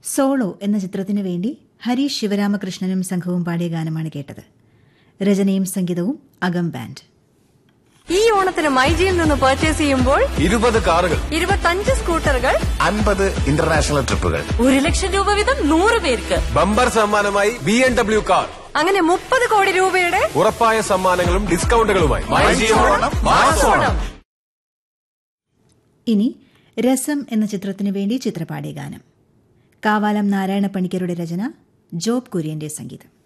solo എന്ന ചിത്രത്തിനു വേണ്ടി ഹരീഷ് ശിവരാമകൃഷ്ണനും സംഘവും പാടിയ ഗാനമാണ് കേട്ടത് രചനയും സംഗീതവും അകം ബാൻഡ് ഈ ഓണത്തിന് മൈജിയിൽ നിന്ന് പർച്ചേസ് ചെയ്യുമ്പോൾ ഇരുപത് കാറുകൾ ഇരുപത്തഞ്ച് സ്കൂട്ടറുകൾ അൻപത് ഇന്റർനാഷണൽ ട്രിപ്പുകൾ ഒരു ലക്ഷം രൂപ വീതം നൂറ് പേർക്ക് ബമ്പർ സമ്മാനമായി ബി എം ഡബ്ല്യു കാർ അങ്ങനെ മുപ്പത് കോടി രൂപയുടെ ഉറപ്പായ സമ്മാനങ്ങളും ഡിസ്കൗണ്ടുകളുമായി ഓണം ഇനി രസം എന്ന ചിത്രത്തിനു വേണ്ടി ചിത്രപാടിയ ഗാനം കാവാലം നാരായണ പണിക്കരുടെ രചന ജോബ് കുര്യന്റെ സംഗീതം